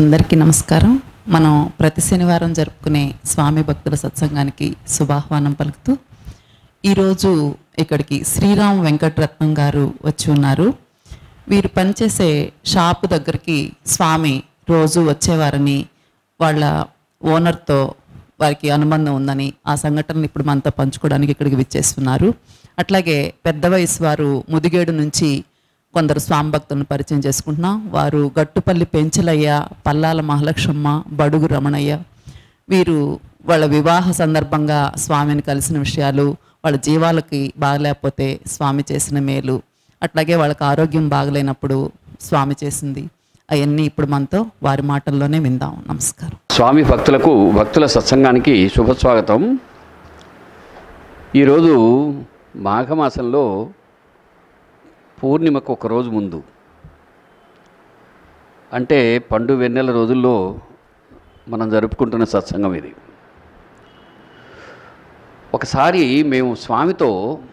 అందరికీ నమస్కారం మనం ప్రతి శనివారం జరుపుకునే స్వామి భక్తుల సత్సంగానికి శుభాహ్వానం పలుకుతూ ఈరోజు ఇక్కడికి శ్రీరామ్ వెంకటరత్నం గారు వచ్చి ఉన్నారు వీరు పనిచేసే షాపు దగ్గరికి స్వామి రోజు వచ్చేవారని వాళ్ళ ఓనర్తో వారికి అనుబంధం ఉందని ఆ సంఘటనను ఇప్పుడు మనతో పంచుకోవడానికి ఇక్కడికి విచ్చేస్తున్నారు అట్లాగే పెద్ద వయసు వారు ముదిగేడు నుంచి కొందరు స్వామి భక్తులను పరిచయం చేసుకుంటున్నాం వారు గట్టుపల్లి పెంచలయ్య పల్లాల మహాలక్ష్మమ్మ బడుగు రమణయ్య వీరు వాళ్ళ వివాహ సందర్భంగా స్వామిని కలిసిన విషయాలు వాళ్ళ జీవాలకి బాగలేకపోతే స్వామి చేసిన మేలు అట్లాగే వాళ్ళకి ఆరోగ్యం బాగలేనప్పుడు స్వామి చేసింది అవన్నీ ఇప్పుడు మనతో వారి మాటల్లోనే విందాం నమస్కారం స్వామి భక్తులకు భక్తుల సత్సంగానికి శుభస్వాగతం ఈరోజు మాఘమాసంలో పూర్ణిమకు ఒక రోజు ముందు అంటే పండు వెన్నెల రోజుల్లో మనం జరుపుకుంటున్న సత్సంగం ఇది ఒకసారి మేము స్వామితో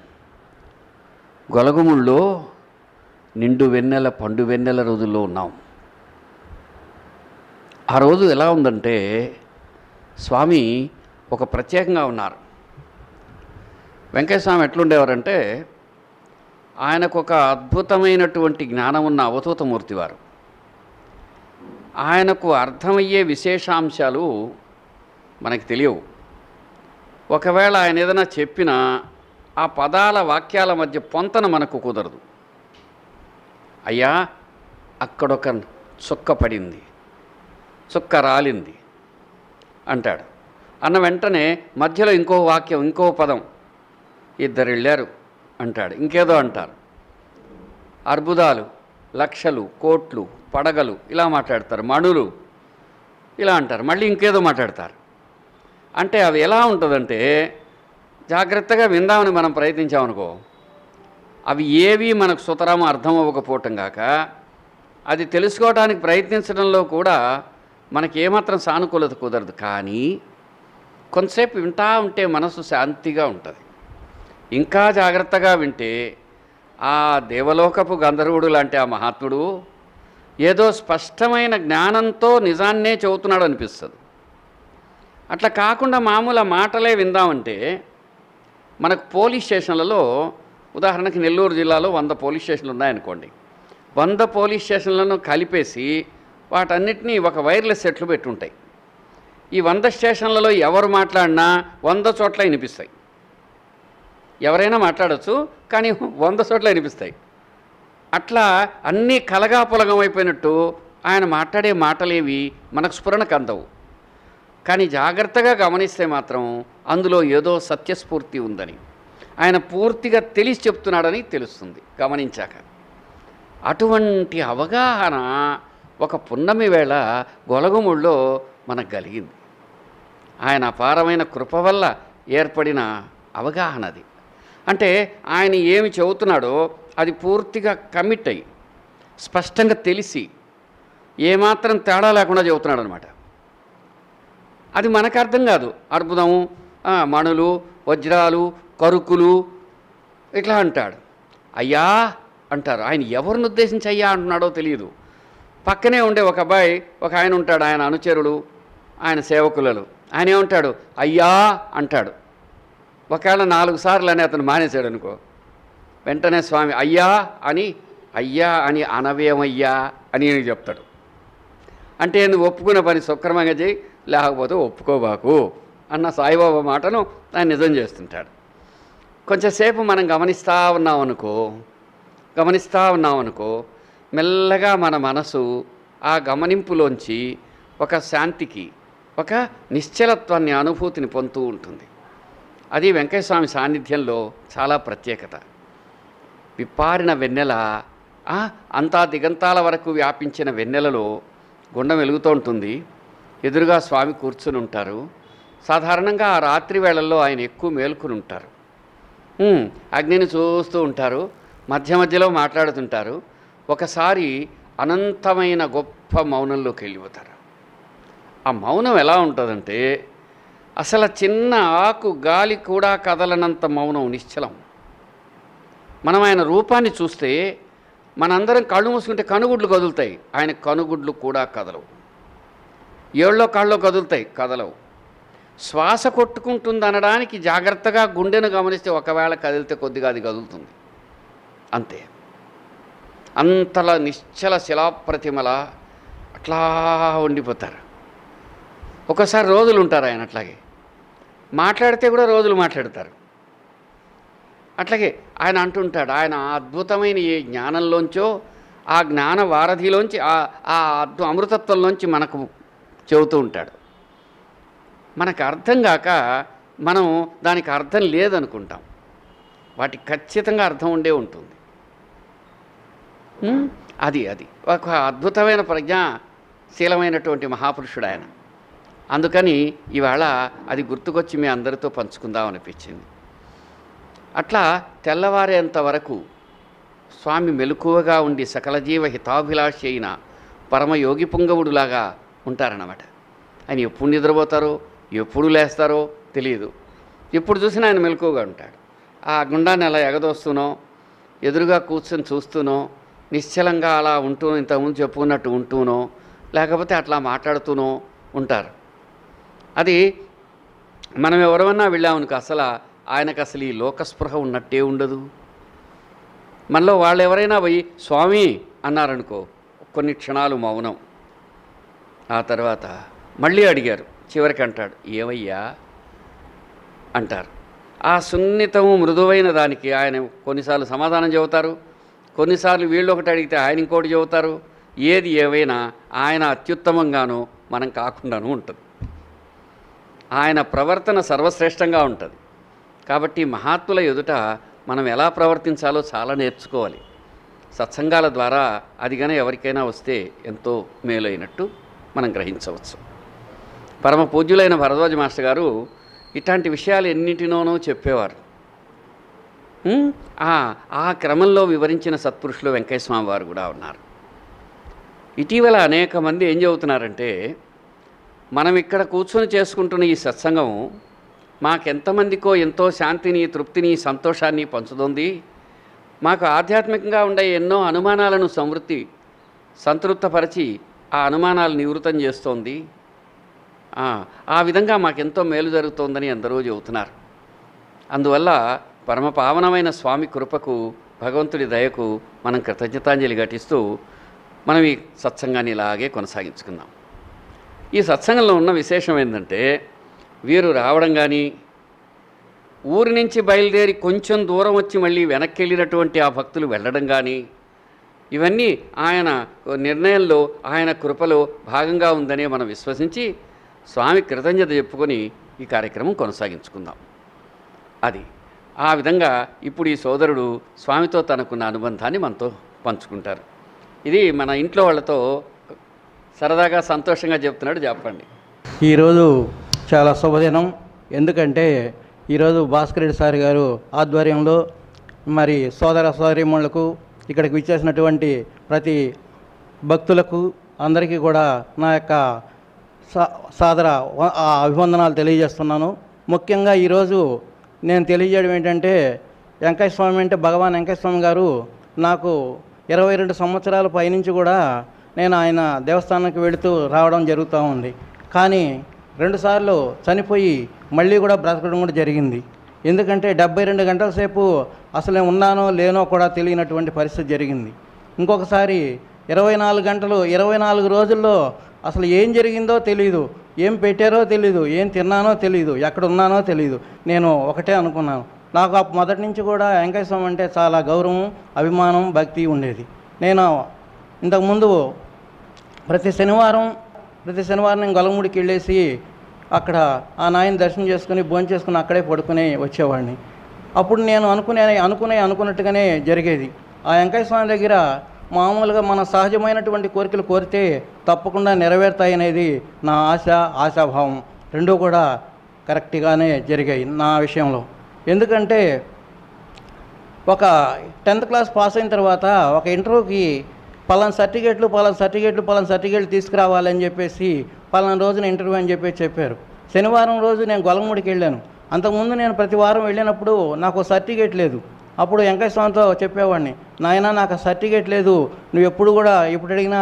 గొలగముల్లో నిండు వెన్నెల పండు వెన్నెల రోజుల్లో ఉన్నాం ఆ రోజు ఎలా ఉందంటే స్వామి ఒక ప్రత్యేకంగా ఉన్నారు వెంకయ్య స్వామి ఎట్లుండేవారంటే ఆయనకు ఒక అద్భుతమైనటువంటి జ్ఞానం ఉన్న అవధూతమూర్తి వారు ఆయనకు అర్థమయ్యే విశేషాంశాలు మనకి తెలియవు ఒకవేళ ఆయన ఏదైనా చెప్పినా ఆ పదాల వాక్యాల మధ్య పొంతన మనకు కుదరదు అయ్యా అక్కడొక చుక్క పడింది చుక్క రాలింది అంటాడు అన్న వెంటనే మధ్యలో ఇంకో వాక్యం ఇంకో పదం ఇద్దరు వెళ్ళారు అంటాడు ఇంకేదో అంటారు అర్బుదాలు లక్షలు కోట్లు పడగలు ఇలా మాట్లాడతారు మణులు ఇలా అంటారు మళ్ళీ ఇంకేదో మాట్లాడతారు అంటే అవి ఎలా ఉంటుందంటే జాగ్రత్తగా విందామని మనం ప్రయత్నించామనుకో అవి ఏవి మనకు సుతరాము అర్థం అవ్వకపోవటం కాక అది తెలుసుకోవడానికి ప్రయత్నించడంలో కూడా మనకి ఏమాత్రం సానుకూలత కుదరదు కానీ కొంతసేపు వింటా ఉంటే మనసు శాంతిగా ఉంటుంది ఇంకా జాగ్రత్తగా వింటే ఆ దేవలోకపు గంధర్వుడు లాంటి ఆ మహాత్ముడు ఏదో స్పష్టమైన జ్ఞానంతో నిజాన్నే చెబుతున్నాడు అనిపిస్తుంది అట్లా కాకుండా మామూలు ఆ మాటలే విందామంటే మనకు పోలీస్ స్టేషన్లలో ఉదాహరణకి నెల్లూరు జిల్లాలో వంద పోలీస్ స్టేషన్లు ఉన్నాయనుకోండి వంద పోలీస్ స్టేషన్లను కలిపేసి వాటన్నిటినీ ఒక వైర్లెస్ సెట్లు పెట్టుంటాయి ఈ వంద స్టేషన్లలో ఎవరు మాట్లాడినా వంద చోట్ల వినిపిస్తాయి ఎవరైనా మాట్లాడచ్చు కానీ వంద చోట్ల వినిపిస్తాయి అట్లా అన్నీ కలగా పొలగం అయిపోయినట్టు ఆయన మాట్లాడే మాటలేవి మనకు స్ఫురణకు అందవు కానీ జాగ్రత్తగా గమనిస్తే మాత్రం అందులో ఏదో సత్యస్ఫూర్తి ఉందని ఆయన పూర్తిగా తెలిసి చెప్తున్నాడని తెలుస్తుంది గమనించాక అటువంటి అవగాహన ఒక పున్నమి వేళ గొలగముళ్ళో మనకు కలిగింది ఆయన అపారమైన కృప వల్ల ఏర్పడిన అవగాహన అది అంటే ఆయన ఏమి చెబుతున్నాడో అది పూర్తిగా కమిట్ అయ్యి స్పష్టంగా తెలిసి ఏమాత్రం తేడా లేకుండా చెబుతున్నాడు అనమాట అది మనకు అర్థం కాదు అర్బుదము ఆ, మణులు వజ్రాలు కరుకులు ఇట్లా అంటాడు అయ్యా అంటారు ఆయన ఎవరిని ఉద్దేశించి అయ్యా అంటున్నాడో తెలియదు పక్కనే ఉండే ఒక అబ్బాయి ఒక ఆయన ఉంటాడు ఆయన అనుచరుడు ఆయన సేవకులలో ఆయన ఏమంటాడు అయ్యా అంటాడు ఒకవేళ నాలుగు సార్లు అని అతను మానేశాడు అనుకో వెంటనే స్వామి అయ్యా అని అయ్యా అని అనవేమయ్యా అని ఈయనకి చెప్తాడు అంటే నువ్వు ఒప్పుకున్న పని సక్రమంగా చేయి లేకపోతే ఒప్పుకోబాకు అన్న సాయిబాబా మాటను ఆయన నిజం చేస్తుంటాడు కొంచెంసేపు మనం గమనిస్తూ ఉన్నాం అనుకో గమనిస్తూ ఉన్నాం అనుకో మెల్లగా మన మనసు ఆ గమనింపులోంచి ఒక శాంతికి ఒక నిశ్చలత్వాన్ని అనుభూతిని పొందుతూ ఉంటుంది అది వెంకటస్వామి సాన్నిధ్యంలో చాలా ప్రత్యేకత విప్పారిన వెన్నెల ఆ, అంతా దిగంతాల వరకు వ్యాపించిన వెన్నెలలో గుండం వెలుగుతూ ఉంటుంది ఎదురుగా స్వామి కూర్చుని ఉంటారు సాధారణంగా ఆ రాత్రి వేళల్లో ఆయన ఎక్కువ మేల్కొని ఉంటారు ఉమ్, అగ్నిని చూస్తూ ఉంటారు మధ్య మధ్యలో మాట్లాడుతుంటారు ఒకసారి అనంతమైన గొప్ప మౌనంలోకి వెళ్ళిపోతారు ఆ మౌనం ఎలా ఉంటుందంటే అసలు చిన్న ఆకు గాలి కూడా కదలనంత మౌనం నిశ్చలం మనం ఆయన రూపాన్ని చూస్తే మనందరం కళ్ళు మూసుకుంటే కనుగుడ్లు కదులుతాయి ఆయన కనుగుడ్లు కూడా కదలవు ఏళ్ళో కాళ్ళో కదులుతాయి కదలవు శ్వాస కొట్టుకుంటుంది అనడానికి జాగ్రత్తగా గుండెను గమనిస్తే ఒకవేళ కదిలితే కొద్దిగా అది కదులుతుంది అంతే అంతలా నిశ్చల శిలాప్రతిమల అట్లా ఉండిపోతారు ఒకసారి రోజులు ఉంటారు ఆయన అట్లాగే మాట్లాడితే కూడా రోజులు మాట్లాడతారు అట్లాగే ఆయన అంటుంటాడు ఆయన ఆ అద్భుతమైన ఏ జ్ఞానంలోంచో ఆ జ్ఞాన వారధిలోంచి ఆ ఆ అద్భు అమృతత్వంలోంచి మనకు చెబుతూ ఉంటాడు మనకు అర్థం కాక మనం దానికి అర్థం లేదనుకుంటాం వాటికి ఖచ్చితంగా అర్థం ఉండే ఉంటుంది ఉమ్, అది అది ఒక అద్భుతమైన ప్రజ్ఞాశీలమైనటువంటి మహాపురుషుడు ఆయన అందుకని ఇవాళ అది గుర్తుకొచ్చి మీ అందరితో పంచుకుందాం అనిపించింది అట్లా తెల్లవారేంత వరకు స్వామి మెలకువగా ఉండి సకల జీవ హితాభిలాషి అయిన పరమయోగి పుంగవుడులాగా ఉంటారన్నమాట ఆయన ఎప్పుడు నిద్రపోతారో ఎప్పుడు లేస్తారో తెలియదు ఎప్పుడు చూసినా ఆయన మెలకువగా ఉంటాడు ఆ గుండాన్ని అలా ఎగదోస్తూనో ఎదురుగా కూర్చొని చూస్తూనో నిశ్చలంగా అలా ఉంటూ ఇంతకుముందు చెప్పుకున్నట్టు ఉంటూనో లేకపోతే అట్లా మాట్లాడుతూనో ఉంటారు అది మనం ఎవరమన్నా వెళ్ళామనుకో అసలు ఆయనకు అసలు ఈ లోకస్పృహ ఉన్నట్టే ఉండదు మనలో వాళ్ళు ఎవరైనా పోయి స్వామి అన్నారనుకో కొన్ని క్షణాలు మౌనం ఆ తర్వాత మళ్ళీ అడిగారు చివరికి అంటాడు ఏమయ్యా అంటారు ఆ సున్నితము మృదువైన దానికి ఆయన కొన్నిసార్లు సమాధానం చెబుతారు కొన్నిసార్లు వీళ్ళు ఒకటి అడిగితే ఆయన ఇంకోటి చెబుతారు ఏది ఏవైనా ఆయన అత్యుత్తమంగానూ మనం కాకుండానూ ఉంటుంది ఆయన ప్రవర్తన సర్వశ్రేష్టంగా ఉంటుంది కాబట్టి మహాత్ముల ఎదుట మనం ఎలా ప్రవర్తించాలో చాలా నేర్చుకోవాలి సత్సంగాల ద్వారా అది కానీ ఎవరికైనా వస్తే ఎంతో మేలైనట్టు మనం గ్రహించవచ్చు పరమ పూజ్యులైన భరద్వాజ మాస్టర్ గారు ఇట్లాంటి విషయాలు ఎన్నింటినోనో చెప్పేవారు ఉమ్, ఆ ఆ క్రమంలో వివరించిన సత్పురుషులు వెంకయ్య స్వామి వారు కూడా ఉన్నారు ఇటీవల అనేక మంది ఏం చెబుతున్నారంటే మనం ఇక్కడ కూర్చొని చేసుకుంటున్న ఈ సత్సంగం మాకెంతమందికో ఎంతో శాంతిని తృప్తిని సంతోషాన్ని పంచుతుంది మాకు ఆధ్యాత్మికంగా ఉండే ఎన్నో అనుమానాలను సమృద్ధి సంతృప్తపరిచి ఆ అనుమానాలు నివృత్తం చేస్తోంది ఆ, ఆ విధంగా మాకెంతో మేలు జరుగుతోందని ఎందరో చెబుతున్నారు అందువల్ల పరమ పావనమైన స్వామి కృపకు భగవంతుడి దయకు మనం కృతజ్ఞతాంజలి ఘటిస్తూ మనం ఈ సత్సంగాన్ని ఇలాగే కొనసాగించుకుందాం ఈ సత్సంగంలో ఉన్న విశేషం ఏంటంటే వీరు రావడం కానీ ఊరి నుంచి బయలుదేరి కొంచెం దూరం వచ్చి మళ్ళీ వెనక్కి వెళ్ళినటువంటి ఆ భక్తులు వెళ్ళడం కానీ ఇవన్నీ ఆయన నిర్ణయంలో ఆయన కృపలో భాగంగా ఉందనే మనం విశ్వసించి స్వామి కృతజ్ఞత చెప్పుకొని ఈ కార్యక్రమం కొనసాగించుకుందాం అది ఆ విధంగా ఇప్పుడు ఈ సోదరుడు స్వామితో తనకున్న అనుబంధాన్ని మనతో పంచుకుంటారు ఇది మన ఇంట్లో వాళ్ళతో సరదాగా సంతోషంగా చెప్తున్నాడు చెప్పండి ఈరోజు చాలా శుభదినం ఎందుకంటే ఈరోజు భాస్కర్ రెడ్డి సార్ గారు ఆధ్వర్యంలో మరి సోదర సోదరిమణులకు ఇక్కడికి విచ్చేసినటువంటి ప్రతి భక్తులకు అందరికీ కూడా నా యొక్క సా- సాదర వ- ఆ అభివందనాలు తెలియజేస్తున్నాను ముఖ్యంగా ఈరోజు నేను తెలియజేయడం ఏంటంటే వెంకయ్య స్వామి అంటే భగవాన్ వెంకయ్య స్వామి గారు నాకు ఇరవై రెండు సంవత్సరాల పైనుంచి కూడా నేను ఆయన దేవస్థానానికి వెళుతూ రావడం జరుగుతూ ఉంది కానీ రెండుసార్లు చనిపోయి మళ్ళీ కూడా బ్రతకడం కూడా జరిగింది ఎందుకంటే డెబ్బై రెండు గంటల సేపు అసలు నేను ఉన్నానో లేనో కూడా తెలియనటువంటి పరిస్థితి జరిగింది ఇంకొకసారి ఇరవై నాలుగు గంటలు ఇరవై నాలుగు రోజుల్లో అసలు ఏం జరిగిందో తెలియదు ఏం పెట్టారో తెలీదు ఏం తిన్నానో తెలియదు ఎక్కడ ఉన్నానో తెలియదు నేను ఒకటే అనుకున్నాను నాకు ఆ మొదటి నుంచి కూడా వెంకయ్య స్వామి అంటే చాలా గౌరవం అభిమానం భక్తి ఉండేది నేను ఇంతకుముందు ప్రతి శనివారం ప్రతి శనివారం నేను గొలముడికి వెళ్ళేసి అక్కడ ఆ నాయన దర్శనం చేసుకుని భోజనం చేసుకుని అక్కడే పడుకుని వచ్చేవాడిని అప్పుడు నేను అనుకునే అనుకునే అనుకున్నట్టుగానే జరిగేది ఆ వెంకయ్య స్వామి దగ్గర మామూలుగా మన సహజమైనటువంటి కోరికలు కోరితే తప్పకుండా నెరవేరుతాయి అనేది నా ఆశ ఆశాభావం రెండూ కూడా కరెక్ట్గానే జరిగాయి నా విషయంలో ఎందుకంటే ఒక టెన్త్ క్లాస్ పాస్ అయిన తర్వాత ఒక ఇంటర్వ్యూకి పలానా సర్టిఫికేట్లు పలానా సర్టిఫికేట్లు పలానా సర్టిఫికేట్లు తీసుకురావాలని చెప్పేసి పలానా రోజున ఇంటర్వ్యూ అని చెప్పి చెప్పారు శనివారం రోజు నేను గొలముడికి వెళ్ళాను అంతకుముందు నేను ప్రతి వారం వెళ్ళినప్పుడు నాకు సర్టిఫికేట్ లేదు అప్పుడు వెంకయ్య స్వామితో చెప్పేవాడిని నాయన నాకు ఆ సర్టిఫికేట్ లేదు నువ్వు ఎప్పుడు కూడా ఎప్పుడు అడిగినా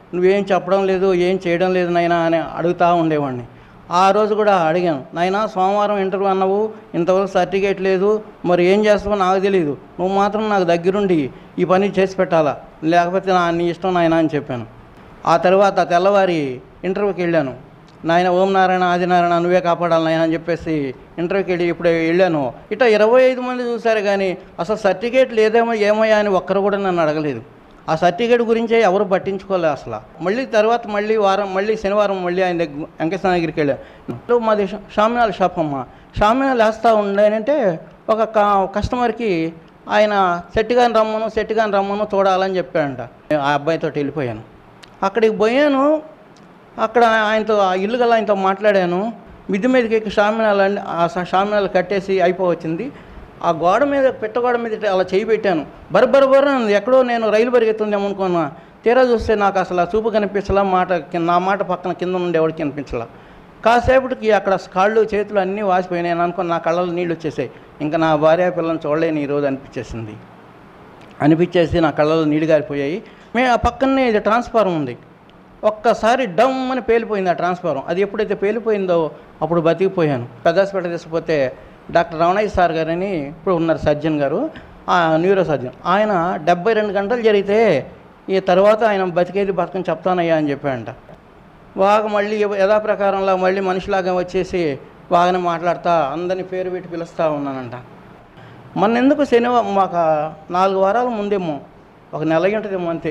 నువ్వేం చెప్పడం లేదు ఏం చేయడం లేదు నాయనా అని అడుగుతూ ఉండేవాడిని ఆ రోజు కూడా అడిగాను నాయనా సోమవారం ఇంటర్వ్యూ అన్నావు ఇంతవరకు సర్టిఫికేట్ లేదు మరి ఏం చేస్తావో నాకు తెలియదు నువ్వు మాత్రం నాకు దగ్గరుండి ఈ పని చేసి పెట్టాలా లేకపోతే నా నీ ఇష్టం నాయనా అని చెప్పాను ఆ తర్వాత తెల్లవారి ఇంటర్వ్యూకి వెళ్ళాను నాయన ఓం నారాయణ ఆదినారాయణ నువ్వే కాపాడాలి నాయన అని చెప్పేసి ఇంటర్వ్యూకి వెళ్ళి ఇప్పుడు వెళ్ళాను ఇట్లా ఇరవై ఐదు మంది చూశారు కానీ అసలు సర్టిఫికేట్ లేదేమో ఏమయ్యా అని ఒక్కరు కూడా నన్ను అడగలేదు ఆ సర్టిఫికేట్ గురించే ఎవరు పట్టించుకోలేదు అసలు మళ్ళీ తర్వాత మళ్ళీ వారం మళ్ళీ శనివారం మళ్ళీ ఆయన దగ్గర వెంకటేశ్వర దగ్గరికి వెళ్ళాను మాది షా- షామినాల షాప్ అమ్మ షామినాలు వేస్తూ ఉండేనంటే ఒక క- కస్టమర్కి ఆయన సెట్గాని రమ్మను సెట్గాని రమ్మను చూడాలని చెప్పాడంట ఆ అబ్బాయితో వెళ్ళిపోయాను అక్కడికి పోయాను అక్కడ ఆయనతో ఆ ఇల్లు గల ఆయనతో మాట్లాడాను మిద్ది మీదకి ఎక్కి షామినాలు అండి ఆ షా- షామినాలు కట్టేసి అయిపోవచ్చింది ఆ గోడ మీద పెట్టగోడ మీద ఇట్లా అలా చేయి పెట్టాను బరబర బర అన్నది. ఎక్కడో నేను రైలు పరిగెత్తుందేమో అనుకున్నా తీరా చూస్తే నాకు అసలు ఆ చూపు కనిపించలా మాట కింద నా మాట పక్కన కింద నుండి ఎవరికి కనిపించలా కాసేపటికి అక్కడ కాళ్ళు చేతులు అన్నీ వాసిపోయినాయి నేను అనుకుని నా కళ్ళలో నీళ్ళు వచ్చేసాయి ఇంకా నా భార్య పిల్లల్ని చూడలేని ఈరోజు అనిపించేసింది అనిపించేసి నా కళ్ళలో నీళ్ళు గారిపోయాయి మే ఆ పక్కనే ఇది ట్రాన్స్ఫారం ఉంది ఒక్కసారి డమ్ అని పేలిపోయింది ఆ ట్రాన్స్ఫారం అది ఎప్పుడైతే పేలిపోయిందో అప్పుడు బతికిపోయాను పెద్దాస్పేట తీసుకుపోతే డాక్టర్ రమణయ్య సార్ గారని ఇప్పుడు ఉన్నారు సర్జన్ గారు ఆ న్యూరో సర్జన్ ఆయన డెబ్బై రెండు గంటలు జరిగితే ఈ తర్వాత ఆయన బతికేది బతకని చెప్తానయ్యా అని చెప్పాడంట బాగా మళ్ళీ యథాప్రకారంలో మళ్ళీ మనిషిలాగా వచ్చేసి బాగానే మాట్లాడుతా అందరిని పేరు పెట్టి పిలుస్తూ ఉన్నానంట మొన్న ఎందుకు శనివారం మాకు నాలుగు వారాల ముందేమో ఒక నెల గంటదేమో అంతే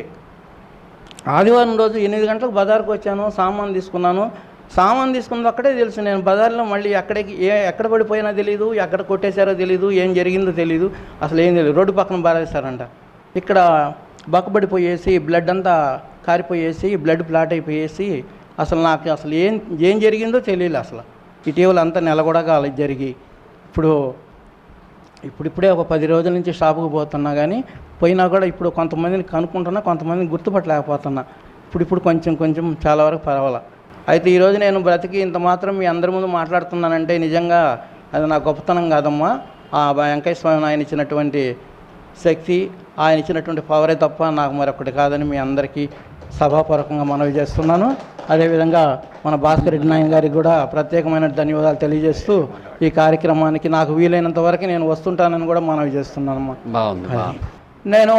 ఆదివారం రోజు ఎనిమిది గంటలకు బజార్కి వచ్చాను సామాన్ తీసుకున్నాను సామాన్ తీసుకున్నది అక్కడే తెలుసు నేను బజార్లో మళ్ళీ ఎక్కడికి ఏ ఎక్కడ పడిపోయినా తెలియదు ఎక్కడ కొట్టేశారో తెలియదు ఏం జరిగిందో తెలియదు అసలు ఏం తెలియదు రోడ్డు పక్కన బారేస్తారంట ఇక్కడ బక్కబడిపోయేసి బ్లడ్ అంతా కారిపోయేసి బ్లడ్ ప్లాట్ అయిపోయేసి అసలు నాకు అసలు ఏం ఏం జరిగిందో తెలియదు అసలు ఇటీవల అంతా నెల కూడా కాలేదు జరిగి ఇప్పుడు ఇప్పుడిప్పుడే ఒక పది రోజుల నుంచి షాపుకి పోతున్నా కానీ పోయినా కూడా ఇప్పుడు కొంతమందిని కనుక్కుంటున్నా కొంతమందిని గుర్తుపట్టలేకపోతున్నా ఇప్పుడు ఇప్పుడు కొంచెం కొంచెం చాలా వరకు పర్వాలా అయితే ఈరోజు నేను బ్రతికి ఇంత మాత్రం మీ అందరి ముందు మాట్లాడుతున్నానంటే నిజంగా అది నా గొప్పతనం కాదమ్మా ఆ వెంకయ్య స్వామి ఆయన ఇచ్చినటువంటి శక్తి ఆయన ఇచ్చినటువంటి పవరే తప్ప నాకు మరొకటి కాదని మీ అందరికీ సభాపూర్వకంగా మనవి చేస్తున్నాను అదేవిధంగా మన భాస్కర్ రెడ్డి నాయన గారికి కూడా ప్రత్యేకమైన ధన్యవాదాలు తెలియజేస్తూ ఈ కార్యక్రమానికి నాకు వీలైనంత వరకు నేను వస్తుంటానని కూడా మనవి చేస్తున్నానమ్మా బాగుంది బాగుంది నేను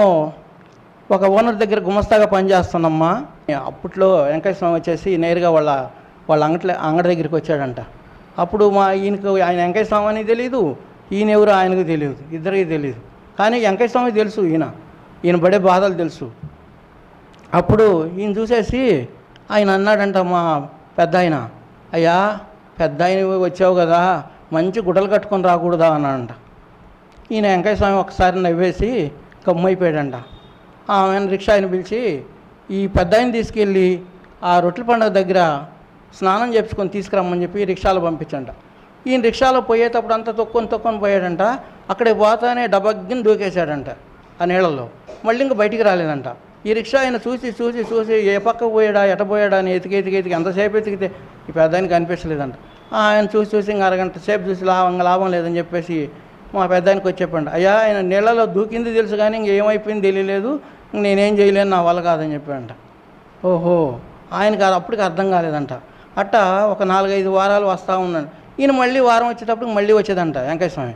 ఒక ఓనర్ దగ్గర గుమస్తాగా పనిచేస్తున్నామ్మా అప్పట్లో వెంకయ్య స్వామి వచ్చేసి నేరుగా వాళ్ళ వాళ్ళ అంగట్ల అంగడి దగ్గరికి వచ్చాడంట అప్పుడు మా ఈయనకు ఆయన వెంకయ్య స్వామి అని తెలియదు ఈయన ఎవరు ఆయనకు తెలియదు ఇద్దరికి తెలియదు కానీ వెంకయ్య స్వామి తెలుసు ఈయన ఈయన పడే బాధలు తెలుసు అప్పుడు ఈయన చూసేసి ఆయన అన్నాడంట మా పెద్ద ఆయన అయ్యా పెద్ద ఆయన వచ్చావు కదా మంచి గుడ్డలు కట్టుకొని రాకూడదా అన్నాడంట ఈయన వెంకయ్య స్వామి ఒకసారి నవ్వేసి కమ్మైపోయాడంట ఆమె రిక్షా ఆయన పిలిచి ఈ పెద్ద ఆయన తీసుకెళ్ళి ఆ రొట్టెల పండుగ దగ్గర స్నానం చేపించుకొని తీసుకురమ్మని చెప్పి రిక్షాలో పంపించంట ఈయన రిక్షాలో పోయేటప్పుడు అంతా తొక్కొని తొక్కొని పోయాడంట అక్కడికి పోతానే డబగ్గిని దూకేశాడంట ఆ నీళ్ళల్లో మళ్ళీ ఇంకా బయటికి రాలేదంట ఈ రిక్షా ఆయన చూసి చూసి చూసి ఏ పక్క పోయాడా ఎట పోయాడా అని ఎతికి ఎతికి ఎతికి ఎంతసేపు ఎతికితే ఈ పెద్ద ఆయనకి కనిపించలేదంట ఆ, ఆయన చూసి చూసి ఇంకా అరగంట సేపు చూసి లాభం లాభం లేదని చెప్పేసి మా పెద్ద ఆయనకి వచ్చి చెప్పండి అయ్యా ఆయన నీళ్ళలో దూకింది తెలుసు కానీ ఇంక ఏమైపోయింది తెలియలేదు ఇంక నేనేం చేయలేను నా వల్ల కాదని చెప్పాడంట ఓహో ఆయనకి అది అప్పటికి అర్థం కాలేదంట అట్ట ఒక నాలుగైదు వారాలు వస్తూ ఉన్నాడు ఈయన మళ్ళీ వారం వచ్చేటప్పుడు మళ్ళీ వచ్చేదంట వెంకయ్య స్వామి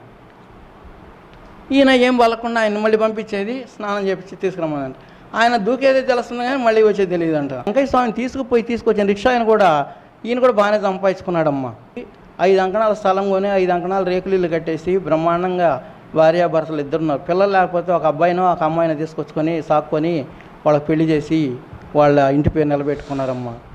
ఈయన ఏం వలకుండా ఆయన మళ్ళీ పంపించేది స్నానం చేపించి తీసుకురమ్మనంట ఆయన దూకేది తెలుస్తుంది కానీ మళ్ళీ వచ్చేది తెలియదు అంట వెంకయ్య స్వామిని తీసుకుపోయి తీసుకొచ్చిన రిక్షా ఆయన కూడా ఈయన కూడా బాగానే సంపాదించుకున్నాడమ్మా ఐదు అంకణాల స్థలం కొని ఐదు అంకణాల రేకులు ఇల్లు కట్టేసి బ్రహ్మాండంగా భార్యాభర్తలు ఇద్దరున్నారు పిల్లలు లేకపోతే ఒక అబ్బాయినో ఒక అమ్మాయినో తీసుకొచ్చుకొని సాక్కొని వాళ్ళకి పెళ్లి చేసి వాళ్ళ ఇంటి పేరు నిలబెట్టుకున్నారమ్మా